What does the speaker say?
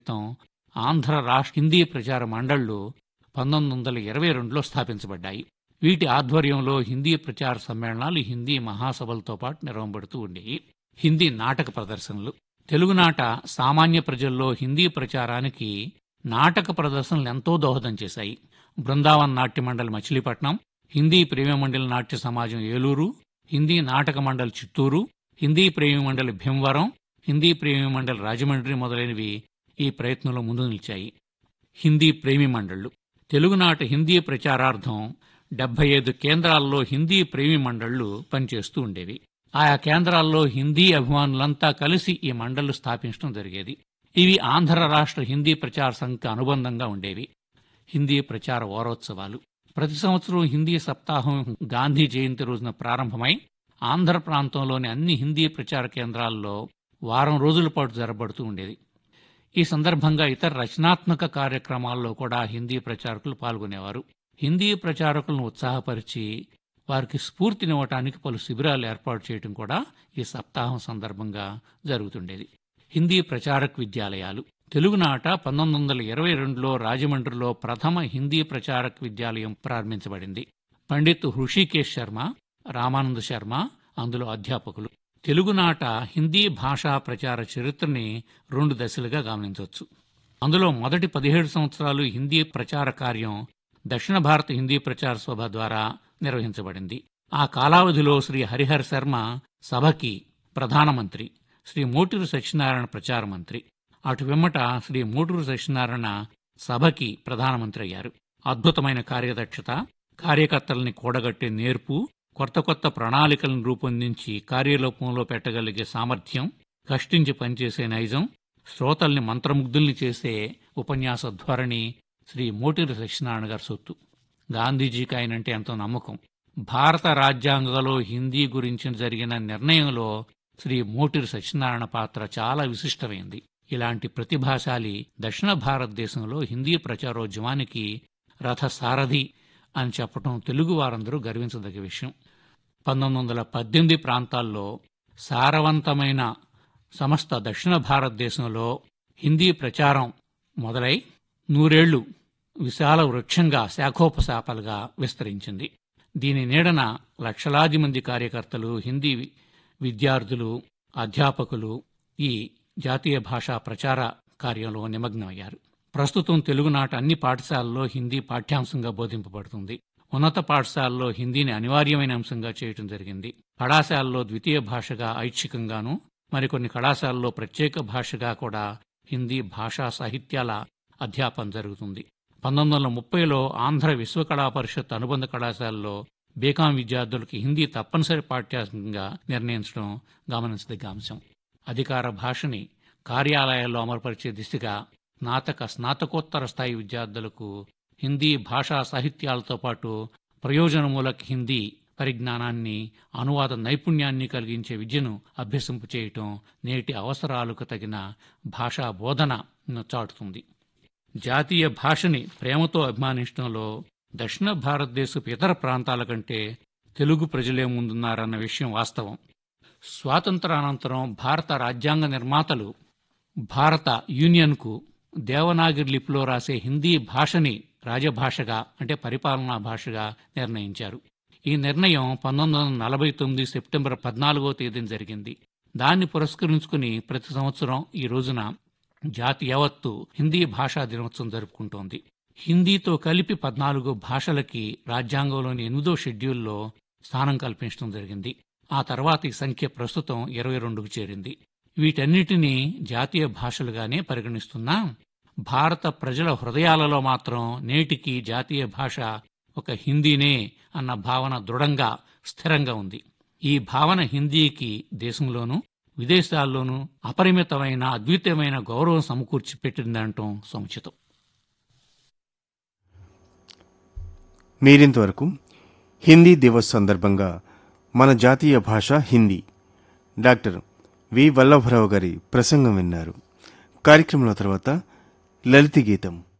క్రితం ఆంధ్ర రాష్ట్ర హిందీ ప్రచార మండళ్లు పంతొమ్మిది వందల ఇరవై రెండులో స్థాపించబడ్డాయి వీటి ఆధ్వర్యంలో హిందీ ప్రచార సమ్మేళనాలు హిందీ మహాసభలతో పాటు నిర్వహింపబడుతూ ఉండేవి హిందీ నాటక ప్రదర్శనలు తెలుగునాట సామాన్య ప్రజల్లో హిందీ ప్రచారానికి నాటక ప్రదర్శనలు ఎంతో దోహదం చేశాయి బృందావన్ నాట్య మండలి మచిలీపట్నం హిందీ ప్రేమ మండలి నాట్య సమాజం ఏలూరు హిందీ నాటక మండలి చిత్తూరు హిందీ ప్రేమి మండలి భీమవరం హిందీ ప్రేమి మండలి రాజమండ్రి మొదలైనవి ఈ ప్రయత్నంలో ముందు నిలిచాయి హిందీ ప్రేమి మండళ్లు తెలుగునాట హిందీ ప్రచారార్థం డెబ్బై ఐదు కేంద్రాల్లో హిందీ ప్రేమి మండళ్లు పనిచేస్తూ ఉండేవి ఆయా కేంద్రాల్లో హిందీ అభిమానులంతా కలిసి ఈ మండళ్లు స్థాపించడం జరిగేది ఇవి ఆంధ్ర రాష్ట్ర హిందీ ప్రచార సంఘ అనుబంధంగా ఉండేవి హిందీ ప్రచార వారోత్సవాలు ప్రతి సంవత్సరం హిందీ సప్తాహం గాంధీ జయంతి రోజున ప్రారంభమై ఆంధ్ర ప్రాంతంలోని అన్ని హిందీ ప్రచార కేంద్రాల్లో వారం రోజుల పాటు జరపబడుతూ ఉండేది ఈ సందర్భంగా ఇతర రచనాత్మక కార్యక్రమాల్లో కూడా హిందీ ప్రచారకులు పాల్గొనేవారు హిందీ ప్రచారకులను ఉత్సాహపరిచి వారికి స్ఫూర్తినివ్వటానికి పలు శిబిరాలు ఏర్పాటు చేయడం కూడా ఈ సప్తాహం సందర్భంగా జరుగుతుండేది హిందీ ప్రచారక విద్యాలయాలు తెలుగునాట పంతొమ్మిది వందల ఇరవై రెండులో రాజమండ్రిలో ప్రథమ హిందీ ప్రచారక విద్యాలయం ప్రారంభించబడింది పండిత్ హృషికేశ్ శర్మ రామానంద శర్మ అందులో అధ్యాపకులు తెలుగునాట హిందీ భాషా ప్రచార చరిత్రని రెండు దశలుగా గమనించవచ్చు అందులో మొదటి పదిహేడు సంవత్సరాలు హిందీ ప్రచార కార్యం దక్షిణ భారత హిందీ ప్రచార సభ ద్వారా నిర్వహించబడింది ఆ కాలావధిలో శ్రీ హరిహర శర్మ సభకి ప్రధానమంత్రి శ్రీ మోటూరు సత్యనారాయణ ప్రచార మంత్రి అటు వెమ్మట శ్రీ మోటూరు సత్యనారాయణ సభకి ప్రధానమంత్రి అయ్యారు అద్భుతమైన కార్యదక్షత కార్యకర్తల్ని కూడగట్టే నేర్పు కొత్త కొత్త ప్రణాళికలను రూపొందించి కార్యరూపంలో పెట్టగలిగే సామర్థ్యం కష్టించి పనిచేసే నైజం శ్రోతల్ని మంత్రముగ్ధుల్ని చేసే ఉపన్యాస ధోరణి శ్రీ మోటూరి సత్యనారాయణ గారి సొత్తు గాంధీజీకి ఆయనంటే ఎంతో నమ్మకం భారత రాజ్యాంగంలో హిందీ గురించి జరిగిన నిర్ణయంలో శ్రీ మోటూరి సత్యనారాయణ పాత్ర చాలా విశిష్టమైంది ఇలాంటి ప్రతిభాశాలి దక్షిణ భారతదేశంలో హిందీ ప్రచారోద్యమానికి రథసారథి అని చెప్పటం తెలుగు వారందరూ గర్వించదగ్గ విషయం పంతొమ్మిది వందల పద్దెనిమిది ప్రాంతాల్లో సారవంతమైన సమస్త దక్షిణ భారతదేశంలో హిందీ ప్రచారం మొదలై నూరేళ్లు విశాల వృక్షంగా శాఖోపశాఖలుగా విస్తరించింది దీని నీడన లక్షలాది మంది కార్యకర్తలు హిందీ వి- విద్యార్థులు అధ్యాపకులు ఈ జాతీయ భాషా ప్రచార కార్యంలో నిమగ్నమయ్యారు ప్రస్తుతం తెలుగునాట అన్ని పాఠశాలల్లో హిందీ పాఠ్యాంశంగా బోధింపబడుతుంది ఉన్నత పాఠశాలలో హిందీని అనివార్యమైన అంశంగా చేయటం జరిగింది కళాశాలలో ద్వితీయ భాషగా ఐచ్ఛికంగాను మరికొన్ని కళాశాలలో ప్రత్యేక భాషగా కూడా హిందీ భాషా సాహిత్యాల అధ్యాపన జరుగుతుంది పంతొమ్మిది వందల ముప్పైలో ఆంధ్ర విశ్వకళా పరిషత్ అనుబంధ కళాశాలలో బీకాం విద్యార్థులకు హిందీ తప్పనిసరి పాఠ్యాంశంగా నిర్ణయించడం గమనించదగ్గ అంశం అధికార భాషని కార్యాలయాల్లో అమలుపరిచే దిశగా స్నాతక స్నాతకోత్తర స్థాయి విద్యార్థులకు హిందీ భాషా సాహిత్యాలతో పాటు ప్రయోజనమూలక హిందీ పరిజ్ఞానాన్ని అనువాద నైపుణ్యాన్ని కలిగించే విద్యను అభ్యసింపు చేయటం నేటి అవసరాలకు తగిన భాషా బోధన చాటుతుంది జాతీయ భాషని ప్రేమతో అభిమానించడంలో దక్షిణ భారతదేశపు ఇతర ప్రాంతాల కంటే తెలుగు ప్రజలే ముందున్నారన్న విషయం వాస్తవం స్వాతంత్రానంతరం భారత రాజ్యాంగ నిర్మాతలు భారత యూనియన్కు దేవనాగరి లిపిలో రాసే హిందీ భాషని రాజభాషగా అంటే పరిపాలనా భాషగా నిర్ణయించారు ఈ నిర్ణయం పంతొమ్మిది వందల నలభై తొమ్మిది సెప్టెంబర్ పద్నాలుగో తేదీన జరిగింది దాన్ని పురస్కరించుకుని ప్రతి సంవత్సరం ఈ రోజున జాతి యావత్తు హిందీ భాషా దినోత్సవం జరుపుకుంటోంది హిందీతో కలిపి పద్నాలుగు భాషలకి రాజ్యాంగంలోని ఎనిమిదో షెడ్యూల్లో స్థానం కల్పించడం జరిగింది ఆ తర్వాత ఈ సంఖ్య ప్రస్తుతం ఇరవై రెండుకు చేరింది వీటన్నిటినీ జాతీయ భాషలుగానే పరిగణిస్తున్నా భారత ప్రజల హృదయాలలో మాత్రం నేటికి జాతీయ భాష ఒక హిందీనే అన్న భావన దృఢంగా స్థిరంగా ఉంది ఈ భావన హిందీకి దేశంలోనూ విదేశాల్లోనూ అపరిమితమైన అద్వితీయమైన గౌరవం సమకూర్చి పెట్టిందంటం సముచితం మీరింతవరకు హిందీ దివస్ సందర్భంగా మన జాతీయ భాష హిందీ డాక్టర్ వి వల్లభరావు గారి ప్రసంగం విన్నారు కార్యక్రమంలో తర్వాత లలిత గీతం